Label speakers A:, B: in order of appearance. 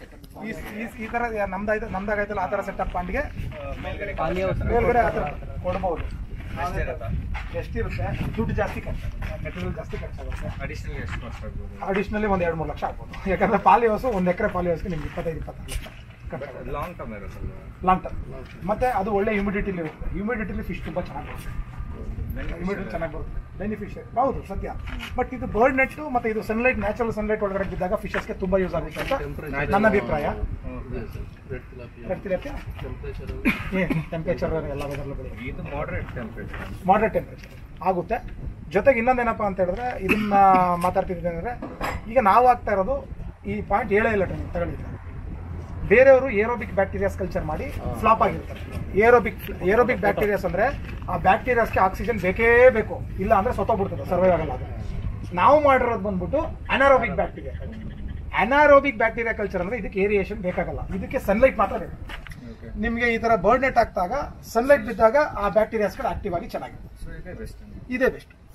A: ಈ ಈ- ಈ ಥರ ನಮ್ದಾಯ್ತು ನಮ್ದಾಗೈತಲ್ಲ ಆ ಥರ ಸೆಟಪ್ ಪಾಂಡ್ಗೆ
B: ಮೇಲ್ಗಡೆ
A: ಮೇಲ್ಗಡೆ ಆ ಥರ ಕೊಡ್ಬೋದು ಎಷ್ಟಿರುತ್ತೆ ದುಡ್ಡು ಜಾಸ್ತಿ ಖರ್ಚು ಮೆಟೀರಿಯಲ್ ಜಾಸ್ತಿ ಖರ್ಚಾಗುತ್ತೆ
B: ಅಡಿಷನಲ್ ಎಷ್ಟು ಕಾಸ್ಟ್ ಆಗ್ಬೋದು
A: ಅಡಿಷ್ನಲಿ ಒಂದು ಎರಡು ಮೂರು ಲಕ್ಷ ಆಗ್ಬೋದು ಯಾಕಂದ್ರೆ ಪಾಲಿ ಹೌಸು ಒಂದು ಎಕರೆ ಪಾಲಿ ಹೌಸ್ಗೆ ನಿಮ್ಗೆ ಇಪ್ಪತ್ತೈದು ಇಪ್ಪತ್ತಾರು ಲಕ್ಷ ಖರ್ಚಾಗುತ್ತೆ
B: ಲಾಂಗ್ ಟರ್ಮ್ ಇರುತ್ತಲ್ವಾ
A: ಲಾಂಗ್ ಟರ್ಮ್ ಮತ್ತೆ ಅದು ಒಳ್ಳೆ ಹ್ಯೂಮಿಡಿಟಿಲಿ ಇರುತ್ತೆ ಹ್ಯೂಮಿಡಿಟಿಲಿ ಫಿಶ್ ತುಂಬ ಚೆನ್ನಾಗಿ ಬರುತ್ತೆ ಹ್ಯೂಮಿಡಿಟಿ ಚೆನ್ನಾಗಿ ಬರುತ್ತೆ ಬೆನಿಫಿಷಿಯಲ್ ಹೌದು ಸತ್ಯ ಬಟ್ ಇದು ಬರ್ಡ್ ನೆಟ್ಟು ಮತ್ತೆ ಇದು ಸನ್ಲೈಟ್ ನ್ಯಾಚುರಲ್ ಸನ್ಲೈಟ್ ಒಳಗಡೆ ಬಿದ್ದಾಗ ಫಿಶಸ್ಗೆ ತುಂಬ ಯೂಸ್ ಆಗುತ್ತೆ ಅಂತ ನನ್ನ ಅಭಿಪ್ರಾಯ ಬರ್ತಿರತ್ತೆ ಟೆಂಪರೇಚರ್ ಎಲ್ಲ ವೆದರ್ಲು ಬೆಳಿಗ್ಗೆ
B: ಇದು ಮಾಡರೇಟ್ ಟೆಂಪರೇಚರ್
A: ಮಾಡ್ರೇಟ್ ಟೆಂಪರೇಚರ್ ಆಗುತ್ತೆ ಜೊತೆಗೆ ಇನ್ನೊಂದೇನಪ್ಪ ಅಂತ ಹೇಳಿದ್ರೆ ಇದನ್ನ ಮಾತಾಡ್ತಿದ್ದೆ ಅಂದರೆ ಈಗ ನಾವು ಆಗ್ತಾ ಇರೋದು ಈ ಪಾಯಿಂಟ್ ಹೇಳೇ ಇಲ್ಲ ಟೈಮ್ ತಗೊಳ್ಳಿದ್ರೆ ಬೇರೆಯವರು ಏರೋಬಿಕ್ ಬ್ಯಾಕ್ಟೀರಿಯಾಸ್ ಕಲ್ಚರ್ ಮಾಡಿ ಫ್ಲಾಪ್ ಆಗಿರ್ತಾರೆ ಏರೋಬಿಕ್ ಏರೋಬಿಕ್ ಬ್ಯಾಕ್ಟೀರಿಯಾಸ್ ಅಂದರೆ ಆ ಬ್ಯಾಕ್ಟೀರಿಯಾಸ್ಗೆ ಆಕ್ಸಿಜನ್ ಬೇಕೇ ಬೇಕು ಇಲ್ಲ ಅಂದರೆ ಸತ್ತೋಗ್ಬಿಡ್ತದೆ ಸರ್ವೈವ್ ಆಗಲ್ಲ ಅದು ನಾವು ಮಾಡಿರೋದು ಬಂದ್ಬಿಟ್ಟು anaerobic bacteria anaerobic bacteria culture ಅಂದರೆ ಇದಕ್ಕೆ ಏರಿಯೇಷನ್ ಬೇಕಾಗಲ್ಲ ಇದಕ್ಕೆ ಸನ್ಲೈಟ್ ಮಾತ್ರ ಬೇಕು
B: ಓಕೆ
A: ನಿಮಗೆ ಈ ಥರ ಬರ್ಡ್ ನೆಟ್ ಹಾಕಿದಾಗ ಸನ್ಲೈಟ್ ಬಿದ್ದಾಗ ಆ ಬ್ಯಾಕ್ಟೀರಿಯಾಸ್ಗಳು ಆಕ್ಟಿವ್ ಆಗಿ ಚೆನ್ನಾಗಿದೆ
B: ಸೊ ಇದೇ ಬೆಸ್ಟ್
A: ಇದೇ ಬೆಸ್ಟ್